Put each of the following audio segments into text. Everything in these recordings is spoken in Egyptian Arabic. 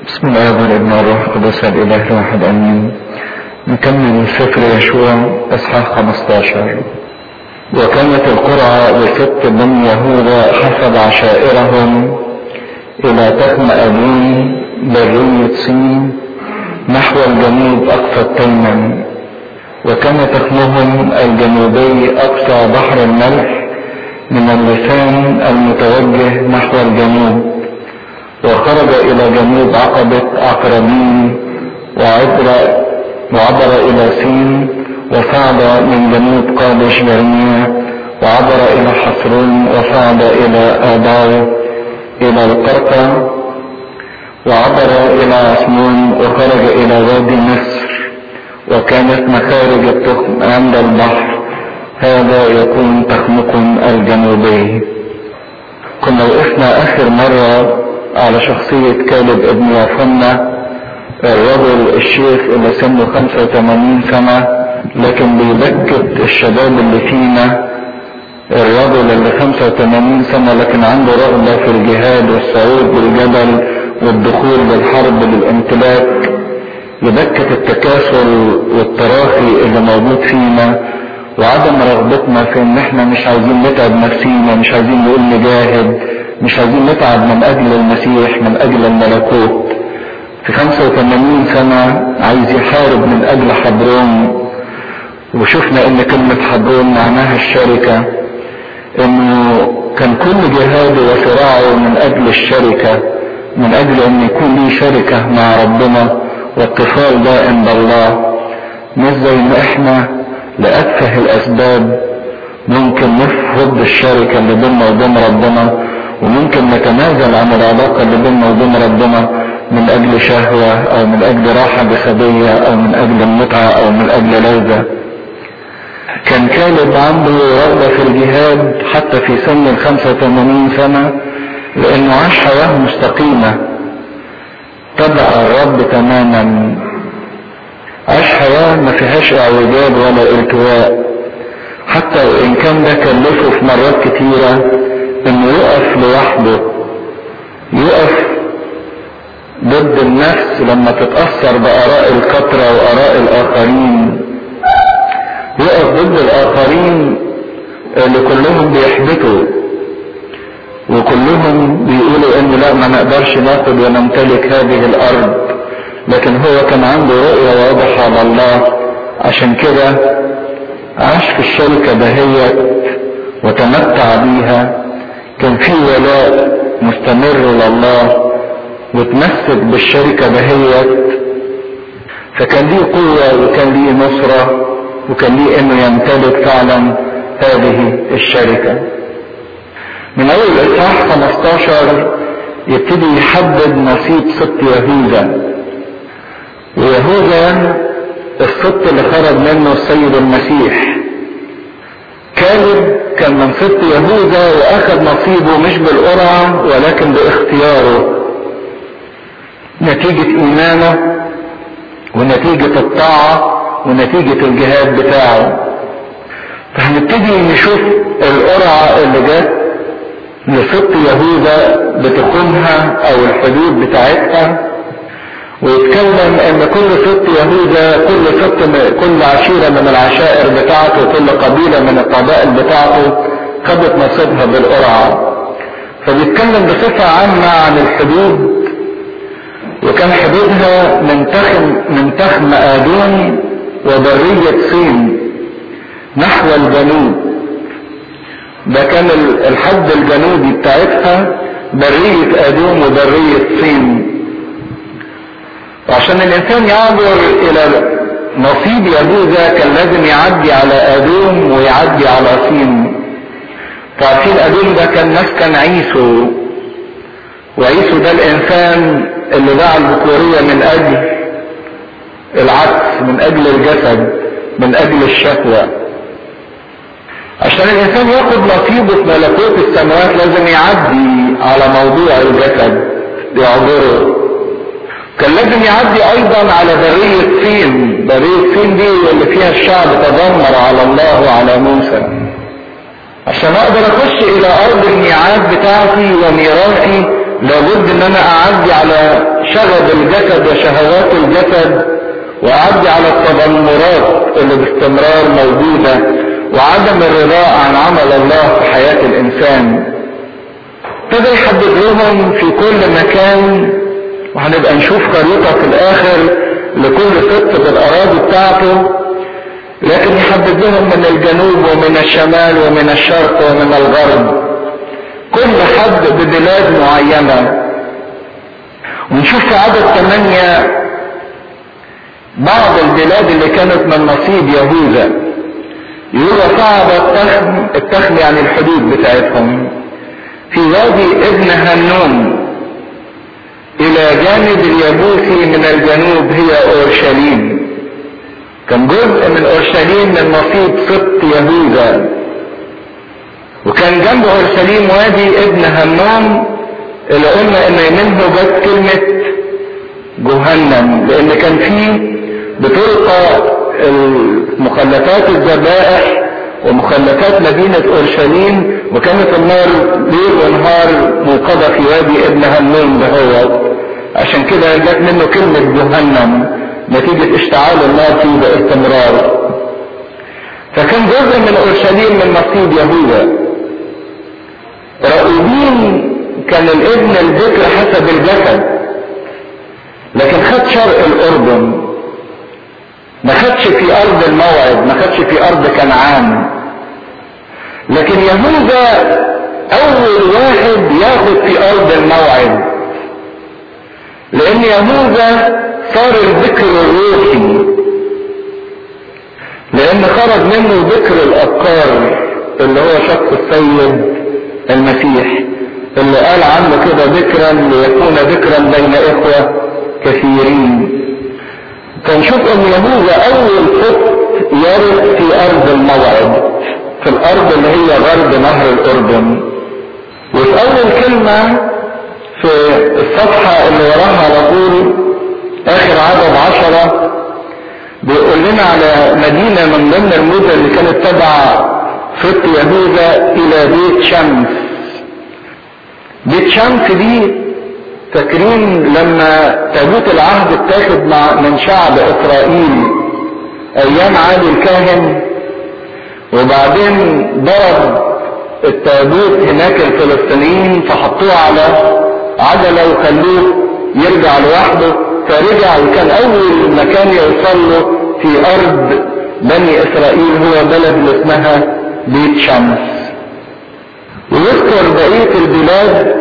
بسم الله والابن والروح القدس الاله الواحد امين نكمل سفر يشوع اصحاح 15 وكانت القرعة لست بني يهوذا حسب عشائرهم الى تخم ابين برية صين نحو الجنوب اقصى التيمم وكان تخمهم الجنوبي اقصى بحر الملح من اللسان المتوجه نحو الجنوب وخرج الى جنوب عقبة عقربين وعبر وعبر الى سين وصعد من جنوب قادش برنيا وعبر الى حصرون وصعد الى اباو الى القرقة وعبر الى عثمون وخرج الى وادي مصر وكانت مخارج التخم عند البحر هذا يكون تخمكم الجنوبي كنا وقفنا اخر مرة على شخصية كالب ابن يوفنا الرجل الشيخ اللي سنه 85 سنة لكن بيبكت الشباب اللي فينا الرجل اللي 85 سنة لكن عنده رغبة في الجهاد والصعود بالجبل والدخول بالحرب بالامتلاك يبكت التكاسل والتراخي اللي موجود فينا وعدم رغبتنا في ان احنا مش عايزين نتعب نفسينا مش عايزين نقول نجاهد مش عايزين نتعب من اجل المسيح من اجل الملكوت في 85 سنة عايز يحارب من اجل حبرون وشفنا ان كلمة حبرون معناها الشركة انه كان كل جهاده وصراعه من اجل الشركة من اجل ان يكون لي شركة مع ربنا واتصال دائم بالله مش زي ما احنا لأتفه الاسباب ممكن نفرض الشركة اللي بيننا وبين ربنا وممكن نتنازل عن العلاقة اللي بيننا وبين ربنا من اجل شهوة او من اجل راحة جسدية او من اجل المتعة او من اجل لذة كان كالب عنده رغبة في الجهاد حتى في سن ال 85 سنة لانه عاش حياة مستقيمة تبع الرب تماما عاش حياة ما فيهاش اعوجاج ولا التواء حتى وان كان ده كلفه في مرات كتيرة انه يقف لوحده يقف ضد النفس لما تتأثر بآراء الكثرة وآراء الآخرين يقف ضد الآخرين اللي كلهم بيحبطوا وكلهم بيقولوا ان لا ما نقدرش ناخد ونمتلك هذه الارض لكن هو كان عنده رؤية واضحة على الله عشان كده عاش في الشركة دهيت وتمتع بيها كان في ولاء مستمر لله وتمسك بالشركة دهيت فكان ليه قوة وكان ليه نصرة وكان ليه انه يمتلك فعلا هذه الشركة من اول اصحاح 15 يبتدي يحدد نصيب سبط يهوذا ويهوذا السبط اللي خرج منه السيد المسيح كالب كان من سبط يهوذا واخذ نصيبه مش بالقرعة ولكن باختياره نتيجة ايمانه ونتيجة الطاعة ونتيجة الجهاد بتاعه فهنبتدي نشوف القرعة اللي جت لسبط يهوذا بتخونها او الحدود بتاعتها ويتكلم ان كل سبط يهوذا كل سبط كل عشيرة من العشائر بتاعته كل قبيلة من القبائل بتاعته خدت نصيبها بالقرعة فبيتكلم بصفة عامة عن الحدود وكان حدودها من تخم من تخم آدون وبرية صين نحو الجنوب ده كان الحد الجنوبي بتاعتها برية آدوم وبرية صين وعشان الإنسان يعبر إلى نصيب يهوذا كان لازم يعدي على آدوم ويعدي على صين فعارفين آدوم ده كان مسكن عيسو وعيسو ده الإنسان اللي باع الذكورية من أجل العكس من أجل الجسد من أجل الشهوة عشان الإنسان ياخد نصيبه في ملكوت السماوات لازم يعدي على موضوع الجسد يعبره كان لازم يعدي أيضا على برية سين برية سين دي اللي فيها الشعب تذمر على الله وعلى موسى عشان أقدر أخش إلى أرض الميعاد بتاعتي وميراثي لابد ان انا اعدي على شغب الجسد وشهوات الجسد وأعدي على التذمرات اللي باستمرار موجودة وعدم الرضاء عن عمل الله في حياة الإنسان ابتدى يحدد لهم في كل مكان وهنبقى نشوف خريطة في الآخر لكل ست بالأراضي بتاعته لكن يحدد لهم من الجنوب ومن الشمال ومن الشرق ومن الغرب كل حد ببلاد معينة ونشوف في عدد ثمانية بعض البلاد اللي كانت من نصيب يهوذا يقول صعد التخم التخم يعني الحدود بتاعتهم في وادي ابن هنون الى جانب اليبوسي من الجنوب هي اورشليم كان جزء من اورشليم من نصيب سبط يهوذا وكان جنب اورشليم وادي ابن هنون اللي قلنا ان منه جت كلمة جهنم لان كان فيه بتلقى مخلفات الذبائح ومخلفات مدينة اورشليم وكانت النار ليل ونهار موقدة في وادي ابن هنون دهوت عشان كده جت منه كلمة جهنم نتيجة اشتعال النار فيه باستمرار فكان جزء من اورشليم من نصيب يهوذا رؤوبين كان الابن الذكر حسب الجسد لكن خد شرق الاردن ما خدش في ارض الموعد ما خدش في ارض كنعان لكن يهوذا اول واحد ياخد في ارض الموعد لان يهوذا صار الذكر الروحي لان خرج منه ذكر الافكار اللي هو شخص السيد المسيح اللي قال عنه كده ذكرا ليكون ذكرا بين اخوة كثيرين فنشوف ان يهوذا اول خط يرد في ارض الموعد في الارض اللي هي غرب نهر الاردن وفي اول كلمة في الصفحة اللي وراها على طول اخر عدد عشرة بيقول لنا على مدينة من ضمن المدن اللي كانت تبع خط يهوذا الى بيت شمس بيت شمس دي فاكرين لما تابوت العهد اتاخد مع من شعب اسرائيل ايام عادي الكاهن وبعدين ضرب التابوت هناك الفلسطينيين فحطوه على عجلة وخلوه يرجع لوحده فرجع وكان اول مكان يوصل له في ارض بني اسرائيل هو بلد اللي اسمها بيت شمس ويذكر بقية البلاد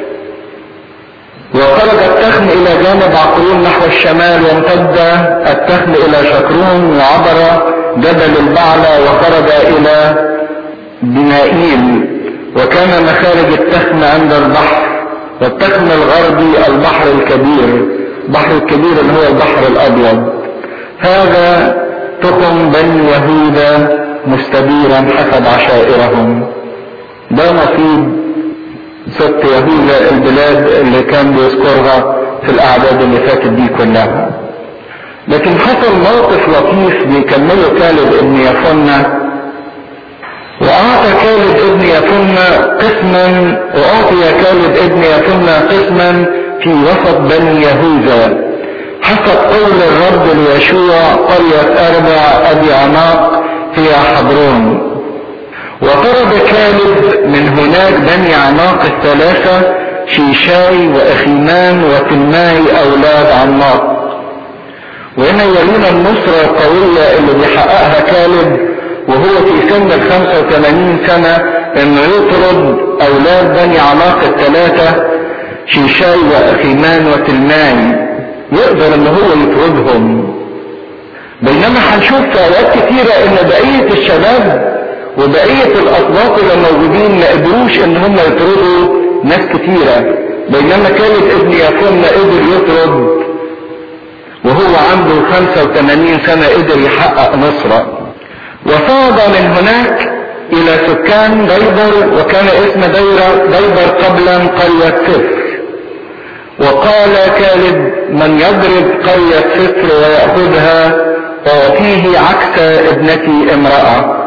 وخرج التخم الى جانب عقرون نحو الشمال وامتد التخم الى شكرون وعبر جبل البعلة وخرج الى بنائيل وكان مخارج التخم عند البحر والتخم الغربي البحر الكبير البحر الكبير اللي هو البحر الابيض هذا تخم بني يهوذا مستديرا حسب عشائرهم ده نصيب ست يهوذا البلاد اللي كان بيذكرها في الاعداد اللي فاتت دي كلها لكن حصل موقف لطيف بيكمله كالب ابن يفنة واعطى كالب ابن يفنة قسما واعطي كالب ابن يفنة قسما في وسط بني يهوذا حسب قول الرب ليشوع قرية اربع ابي عناق هي حضرون وطرد كالب من هناك بني عناق الثلاثة شيشاي وأخيمان وتماي أولاد عناق وهنا يلينا النصرة القوية اللي بيحققها كالب وهو في سن ال 85 سنة انه يطرد اولاد بني عناق الثلاثة شيشاي واخيمان وتلماي يقدر ان هو يطردهم بينما هنشوف في اوقات كتيرة ان بقية الشباب وبقية الأطباق اللي موجودين ما قدروش إن هم يطردوا ناس كتيرة بينما كانت ابن يافون قدر يطرد وهو عنده 85 سنة قدر يحقق نصرة وصعد من هناك إلى سكان ديبر وكان اسم دير ديبر قبلا قرية سفر وقال كالب من يضرب قرية سفر ويأخذها أعطيه عكس ابنتي امرأة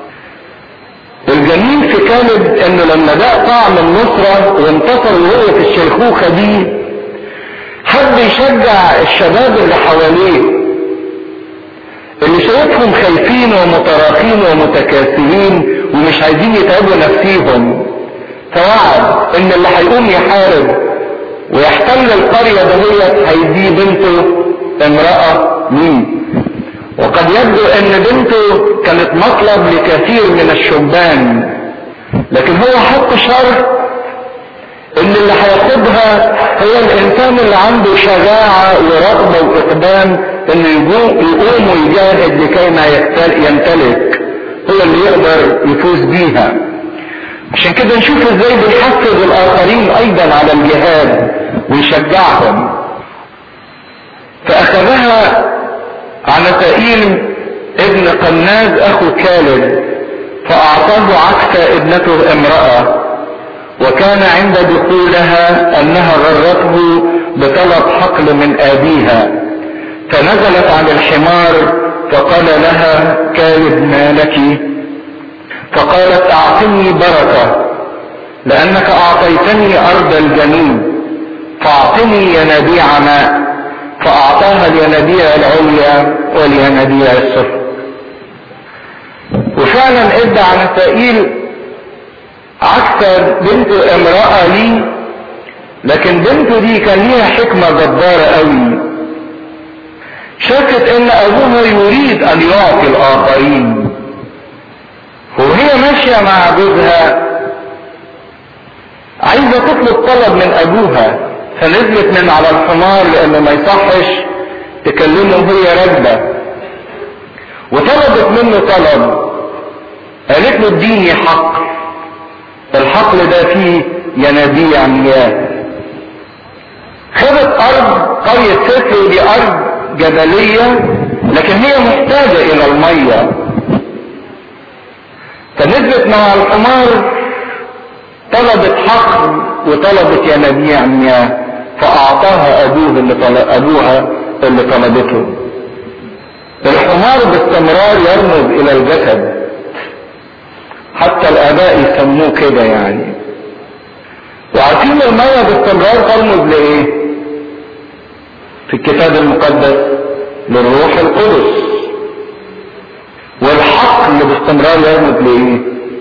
الجميل في كالب انه لما ده طعم النصرة وانتصر وهو في الشيخوخة دي حب يشجع الشباب اللي حواليه اللي شايفهم خايفين ومتراخين ومتكاسلين ومش عايزين يتعبوا نفسيهم فوعد ان اللي هيقوم يحارب ويحتل القرية دهيت هيديه بنته امرأة مين وقد يبدو ان بنته كانت مطلب لكثير من الشبان لكن هو حط شرط ان اللي هياخدها هو الانسان اللي عنده شجاعة ورغبة واقدام انه يقوم ويجاهد لكي ما يمتلك هو اللي يقدر يفوز بيها عشان كده نشوف ازاي بيحفز الاخرين ايضا على الجهاد ويشجعهم فاخذها عنتائيل ابن قناز اخو كالب فاعطاه عكس ابنته امرأة وكان عند دخولها انها غرته بطلب حقل من ابيها فنزلت عن الحمار فقال لها كالب ما لك فقالت اعطني بركة لانك اعطيتني ارض الجنوب فاعطني ينابيع ماء فاعطاها الينابيع العليا والينابيع السفلى وفعلا ادى عنتائيل عكس بنته امرأة لي لكن بنته دي كان ليها حكمة جبارة قوي شافت ان ابوها يريد ان يعطي الاخرين وهي ماشية مع جوزها عايزة تطلب طلب من ابوها فنزلت من على الحمار لانه ما يصحش تكلمه وهي راكبة وطلبت منه طلب قالت له اديني حق الحقل ده فيه ينابيع مياه خدت ارض قرية سفر دي ارض جبلية لكن هي محتاجة الى المية فنزلت مع الحمار طلبت حقل وطلبت ينابيع مياه فاعطاها ابوه اللي طلب ابوها اللي طلبته الحمار باستمرار يرمز الى الجسد حتى الاباء يسموه كده يعني وعارفين المية باستمرار ترمز لايه في الكتاب المقدس للروح القدس والحقل باستمرار يرمز لايه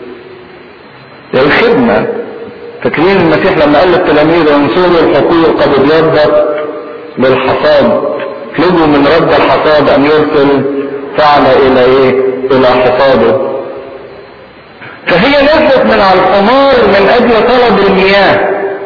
للخدمة فاكرين المسيح لما قال للتلاميذ انصروا الحقول قد ابيضت للحصاد اطلبوا من رب الحصاد ان يرسل فعل الى ايه الى حصاده فهي نزلت من على الحمار من اجل طلب المياه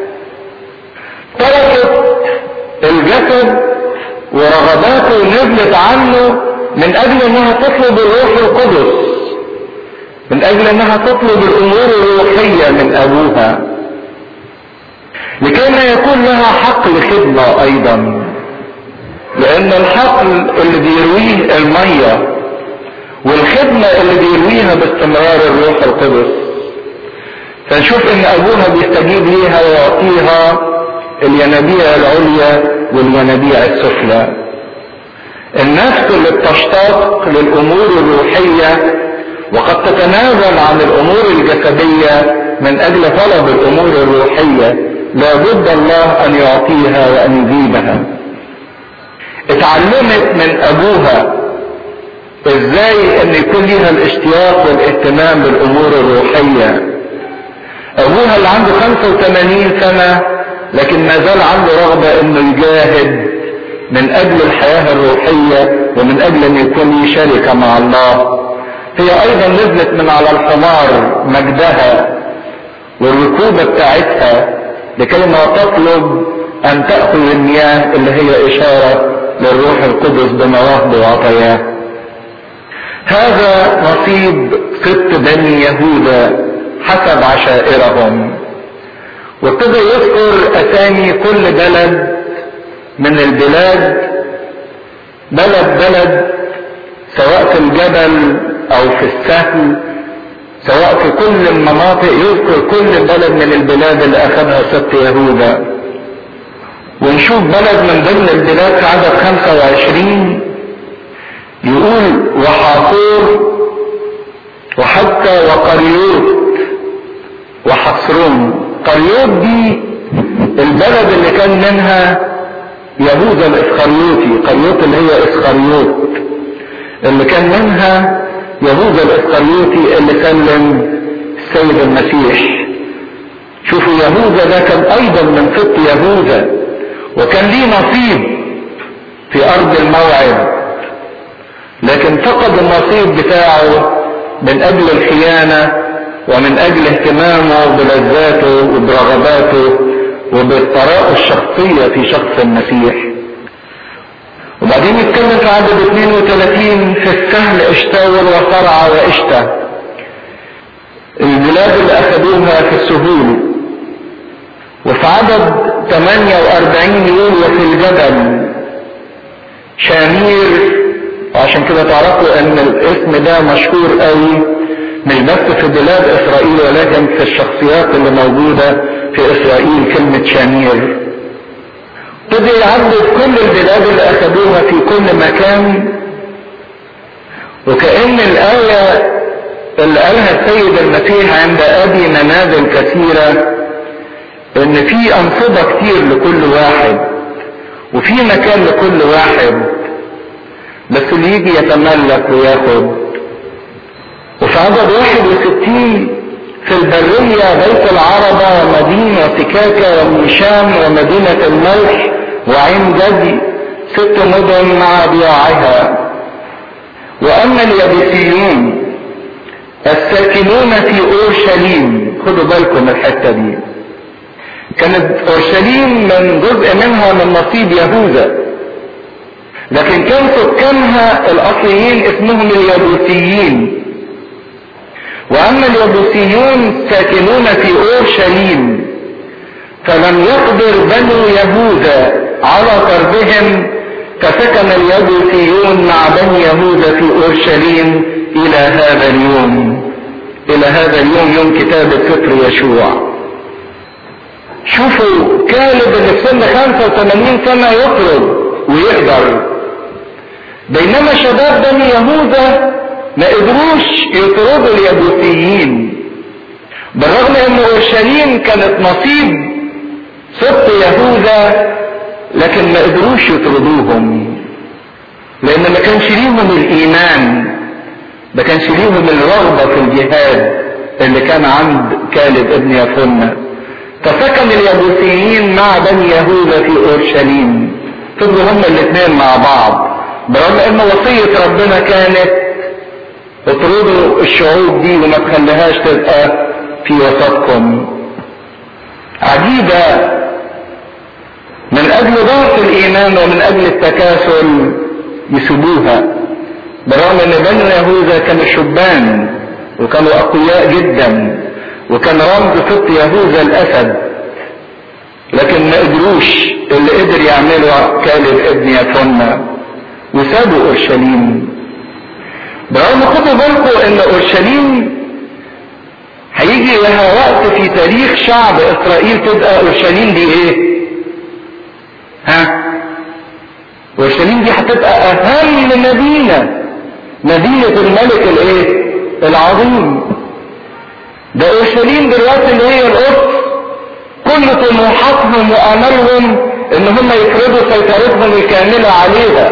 تركت الجسد ورغباته نزلت عنه من اجل انها تطلب الروح القدس من اجل انها تطلب الامور الروحية من ابوها لكي ما يكون لها حقل خدمة ايضا لان الحقل اللي بيرويه الميه والخدمة اللي بيرويها باستمرار الروح القدس فنشوف ان ابوها بيستجيب ليها ويعطيها الينابيع العليا والينابيع السفلى النفس اللي بتشتاق للامور الروحية وقد تتنازل عن الامور الجسدية من اجل طلب الامور الروحية لابد الله ان يعطيها وان يجيبها اتعلمت من ابوها ازاي ان يكون ليها الاشتياق والاهتمام بالامور الروحية ابوها اللي عنده 85 سنة لكن ما زال عنده رغبة انه يجاهد من اجل الحياة الروحية ومن اجل ان يكون لي شركة مع الله هي ايضا نزلت من على الحمار مجدها والركوبة بتاعتها لكي ما تطلب ان تأخذ المياه اللي هي اشارة للروح القدس بمواهب وعطاياه هذا نصيب ست بني يهوذا حسب عشائرهم وابتدى يذكر اسامي كل بلد من البلاد بلد بلد سواء في الجبل او في السهل سواء في كل المناطق يذكر كل بلد من البلاد اللي اخذها سبت يهوذا ونشوف بلد من ضمن البلاد في عدد 25 يقول وحاصور وحتى وقريوت وحصرون قريوت دي البلد اللي كان منها يهوذا الاسخريوطي قريوط اللي هي اسخريوط اللي كان منها يهوذا الاسخريوطي اللي سلم السيد المسيح شوفوا يهوذا ده كان ايضا من سبط يهوذا وكان ليه نصيب في ارض الموعد لكن فقد النصيب بتاعه من اجل الخيانة ومن اجل اهتمامه بلذاته وبرغباته وبالطرائق الشخصية في شخص المسيح وبعدين يتكلم في عدد 32 في السهل اشتاول وصرع واشتى البلاد اللي اخذوها في السهول وفي عدد 48 يقول وفي الجبل شامير وعشان كده تعرفوا ان الاسم ده مشهور قوي مش بس في بلاد اسرائيل ولكن في الشخصيات اللي موجودة في اسرائيل كلمة شامير ابتدى يعدد كل البلاد اللي اخذوها في كل مكان وكأن الآية اللي قالها السيد المسيح عند ابي منازل كثيرة ان في انصبة كتير لكل واحد وفي مكان لكل واحد بس اللي يجي يتملك وياخد وفي عدد 61 في البرية بيت العربة ومدينة سكاكة وميشام ومدينة الملح وعين جدي ست مدن مع ضياعها واما اليابسيون الساكنون في اورشليم خدوا بالكم الحته دي كانت اورشليم من جزء منها من نصيب يهوذا لكن كان سكانها الاصليين اسمهم اليابوسيين واما اليابوسيون ساكنون في اورشليم فلم يقدر بنو يهوذا على طردهم فسكن اليابوسيون مع بني يهوذا في اورشليم الى هذا اليوم الى هذا اليوم يوم كتابة سفر يشوع شوفوا كالب اللي في سن 85 سنة يطرد ويقدر بينما شباب بني يهوذا ما قدروش يطردوا اليابوسيين بالرغم ان اورشليم كانت نصيب سبط يهوذا لكن ما قدروش يطردوهم لان ما كانش ليهم الايمان ما كانش ليهم الرغبه في الجهاد اللي كان عند كالب ابن يفنة فسكن اليابوسيين مع بني يهوذا في اورشليم فضلوا هما الاثنين مع بعض برغم ان وصية ربنا كانت اطردوا الشعوب دي وما تخليهاش تبقى في وسطكم عجيبة من اجل ضعف الايمان ومن اجل التكاسل يسيبوها برغم ان بني يهوذا كانوا شبان وكانوا اقوياء جدا وكان رمز ست يهوذا الاسد لكن ما قدروش اللي قدر يعمله كالب ابن يفنة وسابوا اورشليم برغم خدوا بالكم ان اورشليم هيجي لها وقت في تاريخ شعب اسرائيل تبقى اورشليم دي ايه ها اورشليم دي هتبقى اهم مدينة مدينة الملك الايه العظيم ده اورشليم دلوقتي اللي هي القدس كل طموحاتهم واملهم ان هم يفرضوا سيطرتهم الكاملة عليها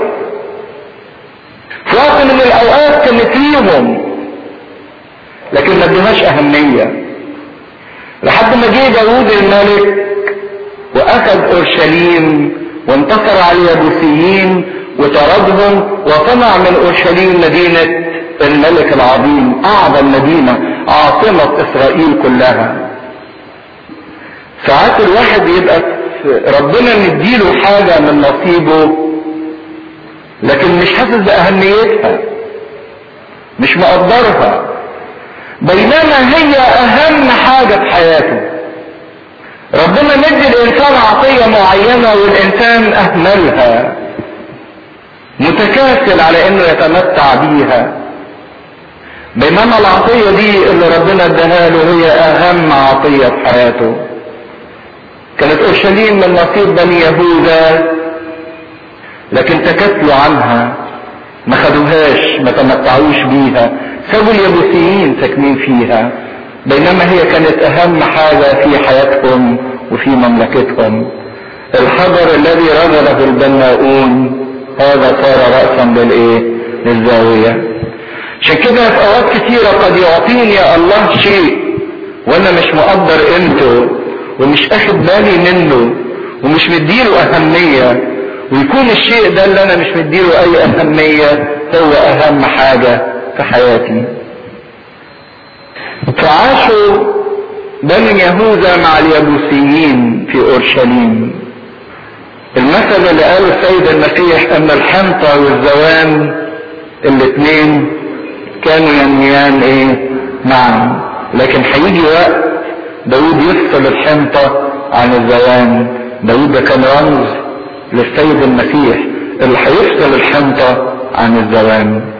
في وقت من الاوقات كانت ليهم لكن ما ادوهاش اهمية لحد ما جه داوود الملك واخذ اورشليم وانتصر على اليابوسيين وطردهم وصنع من اورشليم مدينة الملك العظيم اعظم مدينة عاصمة اسرائيل كلها ساعات الواحد يبقى ربنا مديله حاجة من نصيبه لكن مش حاسس باهميتها مش مقدرها بينما هي اهم حاجة في حياته ربنا مدي الانسان عطية معينة والانسان اهملها متكاسل على انه يتمتع بيها بينما العطية دي اللي ربنا اداها له هي اهم عطية في حياته كانت اورشليم من نصيب بني يهوذا لكن تكتلوا عنها ما خدوهاش ما تمتعوش بيها سابوا اليابوسيين ساكنين فيها بينما هي كانت اهم حاجة في حياتهم وفي مملكتهم الحجر الذي رجله البناؤون هذا صار رأسا للايه للزاوية عشان كده في اوقات كتيرة قد يعطيني الله شيء وانا مش مقدر قيمته ومش اخد بالي منه ومش مديله اهمية ويكون الشيء ده اللي انا مش مديله اي اهمية هو اهم حاجة في حياتي فعاشوا بني يهوذا مع اليبوسيين في اورشليم المثل اللي قاله السيد المسيح ان الحنطة والزوان الاثنين كانوا ينميان ايه معا لكن هيجي وقت داود يفصل الحنطة عن الزوان داود ده كان رمز للسيد المسيح اللي هيفصل الحنطة عن الزوان